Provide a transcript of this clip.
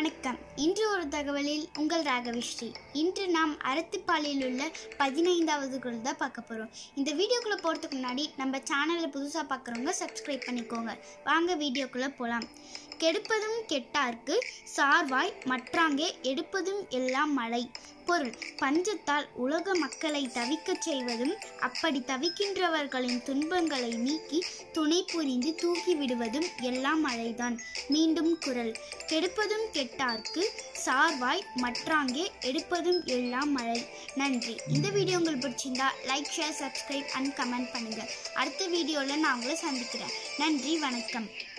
வணக்கம் இன்று ஒரு தகவலில் உங்கள் ராகவிஸ்ரீ இன்று நாம் அறத்துப்பாலில் உள்ள பதினைந்தாவது குரல் தான் பார்க்க போகிறோம் இந்த வீடியோக்குள்ளே போகிறதுக்கு முன்னாடி நம்ம சேனலை புதுசாக பார்க்குறவங்க சப்ஸ்கிரைப் பண்ணிக்கோங்க வாங்க வீடியோக்குள்ளே போகலாம் கெடுப்பதும் கெட்டார்க்கு சார்வாய் மற்றாங்கே எடுப்பதும் எல்லாம் மழை பொருள் பஞ்சத்தால் உலக மக்களை தவிக்கச் செய்வதும் அப்படி தவிக்கின்றவர்களின் துன்பங்களை நீக்கி துணை புரிந்து தூக்கி விடுவதும் எல்லாம் மழைதான் மீண்டும் குரல் கெடுப்பதும் கெட்டார்க்கு சார்வாய் மற்றாங்கே எடுப்பதும் எல்லாம் மழை நன்றி இந்த வீடியோ உங்களுக்கு பிடிச்சிருந்தா like share subscribe and comment பண்ணுங்கள் அடுத்த வீடியோவில் நான் உங்களை சந்திக்கிறேன் நன்றி வணக்கம்